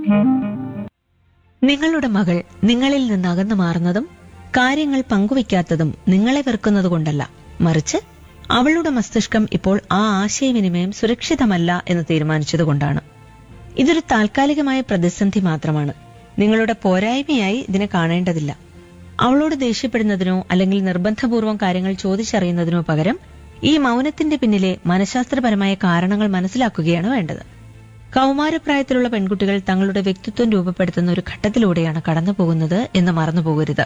നിങ്ങളുടെ മകൾ നിങ്ങളിൽ നിന്ന് അകന്നു മാറുന്നതും കാര്യങ്ങൾ പങ്കുവയ്ക്കാത്തതും നിങ്ങളെ വെറുക്കുന്നത് കൊണ്ടല്ല മറിച്ച് അവളുടെ മസ്തിഷ്കം ഇപ്പോൾ ആ ആശയവിനിമയം സുരക്ഷിതമല്ല എന്ന് തീരുമാനിച്ചതുകൊണ്ടാണ് ഇതൊരു താൽക്കാലികമായ പ്രതിസന്ധി മാത്രമാണ് നിങ്ങളുടെ പോരായ്മയായി ഇതിനെ കാണേണ്ടതില്ല അവളോട് ദേഷ്യപ്പെടുന്നതിനോ അല്ലെങ്കിൽ നിർബന്ധപൂർവ്വം കാര്യങ്ങൾ ചോദിച്ചറിയുന്നതിനോ പകരം ഈ മൗനത്തിന്റെ പിന്നിലെ മനഃശാസ്ത്രപരമായ കാരണങ്ങൾ മനസ്സിലാക്കുകയാണ് വേണ്ടത് കൗമാരപ്രായത്തിലുള്ള പെൺകുട്ടികൾ തങ്ങളുടെ വ്യക്തിത്വം രൂപപ്പെടുത്തുന്ന ഒരു ഘട്ടത്തിലൂടെയാണ് കടന്നുപോകുന്നത് എന്ന് മറന്നുപോകരുത്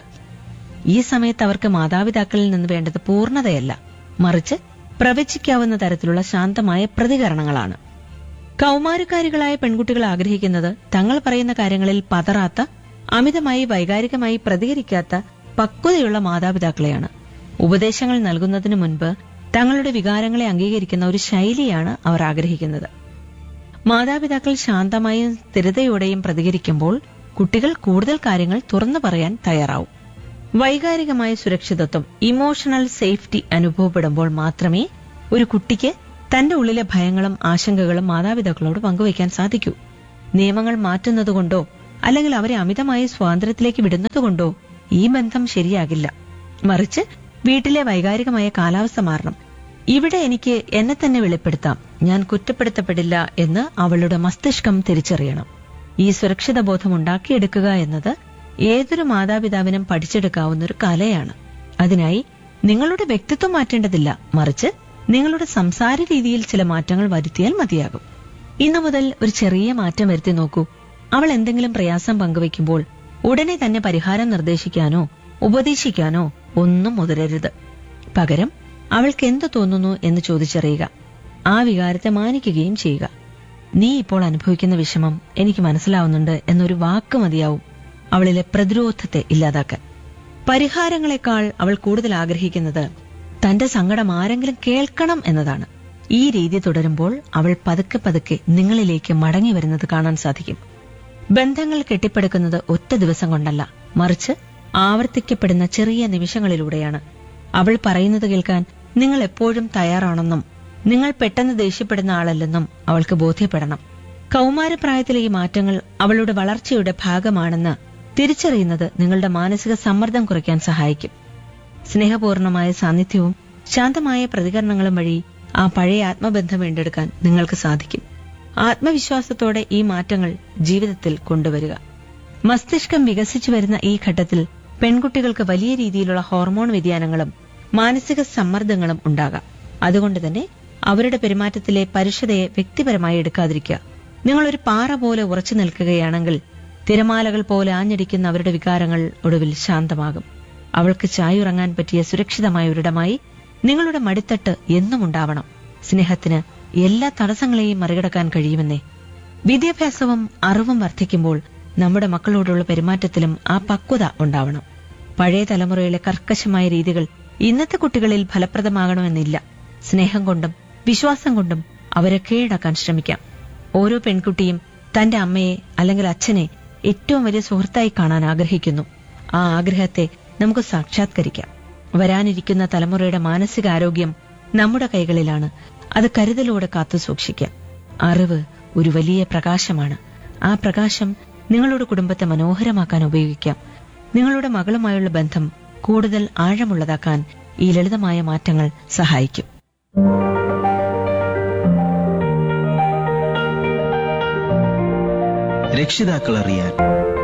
ഈ സമയത്ത് അവർക്ക് മാതാപിതാക്കളിൽ നിന്ന് വേണ്ടത് പൂർണ്ണതയല്ല മറിച്ച് പ്രവചിക്കാവുന്ന തരത്തിലുള്ള ശാന്തമായ പ്രതികരണങ്ങളാണ് കൗമാരക്കാരികളായ പെൺകുട്ടികൾ ആഗ്രഹിക്കുന്നത് തങ്ങൾ പറയുന്ന കാര്യങ്ങളിൽ പതറാത്ത അമിതമായി വൈകാരികമായി പ്രതികരിക്കാത്ത പക്വതയുള്ള മാതാപിതാക്കളെയാണ് ഉപദേശങ്ങൾ നൽകുന്നതിന് മുൻപ് തങ്ങളുടെ വികാരങ്ങളെ അംഗീകരിക്കുന്ന ഒരു ശൈലിയാണ് അവർ ആഗ്രഹിക്കുന്നത് മാതാപിതാക്കൾ ശാന്തമായും സ്ഥിരതയോടെയും പ്രതികരിക്കുമ്പോൾ കുട്ടികൾ കൂടുതൽ കാര്യങ്ങൾ തുറന്നു പറയാൻ തയ്യാറാവും വൈകാരികമായ സുരക്ഷിതത്വം ഇമോഷണൽ സേഫ്റ്റി അനുഭവപ്പെടുമ്പോൾ മാത്രമേ ഒരു കുട്ടിക്ക് തന്റെ ഉള്ളിലെ ഭയങ്ങളും ആശങ്കകളും മാതാപിതാക്കളോട് പങ്കുവയ്ക്കാൻ സാധിക്കൂ നിയമങ്ങൾ മാറ്റുന്നതുകൊണ്ടോ അല്ലെങ്കിൽ അവരെ അമിതമായ സ്വാതന്ത്ര്യത്തിലേക്ക് വിടുന്നതുകൊണ്ടോ ഈ ബന്ധം ശരിയാകില്ല മറിച്ച് വീട്ടിലെ വൈകാരികമായ കാലാവസ്ഥ മാറണം ഇവിടെ എനിക്ക് എന്നെ തന്നെ വെളിപ്പെടുത്താം ഞാൻ കുറ്റപ്പെടുത്തപ്പെടില്ല എന്ന് അവളുടെ മസ്തിഷ്കം തിരിച്ചറിയണം ഈ സുരക്ഷിത ബോധം ഉണ്ടാക്കിയെടുക്കുക എന്നത് ഏതൊരു മാതാപിതാവിനും പഠിച്ചെടുക്കാവുന്ന ഒരു കലയാണ് അതിനായി നിങ്ങളുടെ വ്യക്തിത്വം മാറ്റേണ്ടതില്ല മറിച്ച് നിങ്ങളുടെ സംസാര രീതിയിൽ ചില മാറ്റങ്ങൾ വരുത്തിയാൽ മതിയാകും ഇന്നു മുതൽ ഒരു ചെറിയ മാറ്റം വരുത്തി നോക്കൂ അവൾ എന്തെങ്കിലും പ്രയാസം പങ്കുവെക്കുമ്പോൾ ഉടനെ തന്നെ പരിഹാരം നിർദ്ദേശിക്കാനോ ഉപദേശിക്കാനോ ഒന്നും മുതിരരുത് പകരം അവൾക്ക് എന്ത് തോന്നുന്നു എന്ന് ചോദിച്ചറിയുക ആ വികാരത്തെ മാനിക്കുകയും ചെയ്യുക നീ ഇപ്പോൾ അനുഭവിക്കുന്ന വിഷമം എനിക്ക് മനസ്സിലാവുന്നുണ്ട് എന്നൊരു വാക്ക് മതിയാവും അവളിലെ പ്രതിരോധത്തെ ഇല്ലാതാക്കാൻ പരിഹാരങ്ങളെക്കാൾ അവൾ കൂടുതൽ ആഗ്രഹിക്കുന്നത് തന്റെ സങ്കടം ആരെങ്കിലും കേൾക്കണം എന്നതാണ് ഈ രീതി തുടരുമ്പോൾ അവൾ പതുക്കെ പതുക്കെ നിങ്ങളിലേക്ക് മടങ്ങി വരുന്നത് കാണാൻ സാധിക്കും ബന്ധങ്ങൾ കെട്ടിപ്പടുക്കുന്നത് ഒറ്റ ദിവസം കൊണ്ടല്ല മറിച്ച് ആവർത്തിക്കപ്പെടുന്ന ചെറിയ നിമിഷങ്ങളിലൂടെയാണ് അവൾ പറയുന്നത് കേൾക്കാൻ നിങ്ങൾ എപ്പോഴും തയ്യാറാണെന്നും നിങ്ങൾ പെട്ടെന്ന് ദേഷ്യപ്പെടുന്ന ആളല്ലെന്നും അവൾക്ക് ബോധ്യപ്പെടണം കൗമാരപ്രായത്തിലെ ഈ മാറ്റങ്ങൾ അവളുടെ വളർച്ചയുടെ ഭാഗമാണെന്ന് തിരിച്ചറിയുന്നത് നിങ്ങളുടെ മാനസിക സമ്മർദ്ദം കുറയ്ക്കാൻ സഹായിക്കും സ്നേഹപൂർണമായ സാന്നിധ്യവും ശാന്തമായ പ്രതികരണങ്ങളും വഴി ആ പഴയ ആത്മബന്ധം വീണ്ടെടുക്കാൻ നിങ്ങൾക്ക് സാധിക്കും ആത്മവിശ്വാസത്തോടെ ഈ മാറ്റങ്ങൾ ജീവിതത്തിൽ കൊണ്ടുവരിക മസ്തിഷ്കം വികസിച്ചു വരുന്ന ഈ ഘട്ടത്തിൽ പെൺകുട്ടികൾക്ക് വലിയ രീതിയിലുള്ള ഹോർമോൺ വ്യതിയാനങ്ങളും മാനസിക സമ്മർദ്ദങ്ങളും ഉണ്ടാകാം അതുകൊണ്ട് തന്നെ അവരുടെ പെരുമാറ്റത്തിലെ പരുഷതയെ വ്യക്തിപരമായി എടുക്കാതിരിക്കുക നിങ്ങളൊരു പാറ പോലെ ഉറച്ചു നിൽക്കുകയാണെങ്കിൽ തിരമാലകൾ പോലെ ആഞ്ഞടിക്കുന്ന അവരുടെ വികാരങ്ങൾ ഒടുവിൽ ശാന്തമാകും അവൾക്ക് ചായുറങ്ങാൻ പറ്റിയ സുരക്ഷിതമായ ഒരിടമായി നിങ്ങളുടെ മടിത്തട്ട് എന്നും ഉണ്ടാവണം സ്നേഹത്തിന് എല്ലാ തടസ്സങ്ങളെയും മറികടക്കാൻ കഴിയുമെന്നേ വിദ്യാഭ്യാസവും അറിവും വർദ്ധിക്കുമ്പോൾ നമ്മുടെ മക്കളോടുള്ള പെരുമാറ്റത്തിലും ആ പക്വത ഉണ്ടാവണം പഴയ തലമുറയിലെ കർക്കശമായ രീതികൾ ഇന്നത്തെ കുട്ടികളിൽ ഫലപ്രദമാകണമെന്നില്ല സ്നേഹം കൊണ്ടും വിശ്വാസം കൊണ്ടും അവരെ കീഴടക്കാൻ ശ്രമിക്കാം ഓരോ പെൺകുട്ടിയും തന്റെ അമ്മയെ അല്ലെങ്കിൽ അച്ഛനെ ഏറ്റവും വലിയ സുഹൃത്തായി കാണാൻ ആഗ്രഹിക്കുന്നു ആ ആഗ്രഹത്തെ നമുക്ക് സാക്ഷാത്കരിക്കാം വരാനിരിക്കുന്ന തലമുറയുടെ മാനസികാരോഗ്യം നമ്മുടെ കൈകളിലാണ് അത് കരുതലോടെ കാത്തു സൂക്ഷിക്കാം അറിവ് ഒരു വലിയ പ്രകാശമാണ് ആ പ്രകാശം നിങ്ങളുടെ കുടുംബത്തെ മനോഹരമാക്കാൻ ഉപയോഗിക്കാം നിങ്ങളുടെ മകളുമായുള്ള ബന്ധം കൂടുതൽ ആഴമുള്ളതാക്കാൻ ഈ ലളിതമായ മാറ്റങ്ങൾ സഹായിക്കും രക്ഷിതാക്കൾ അറിയാൻ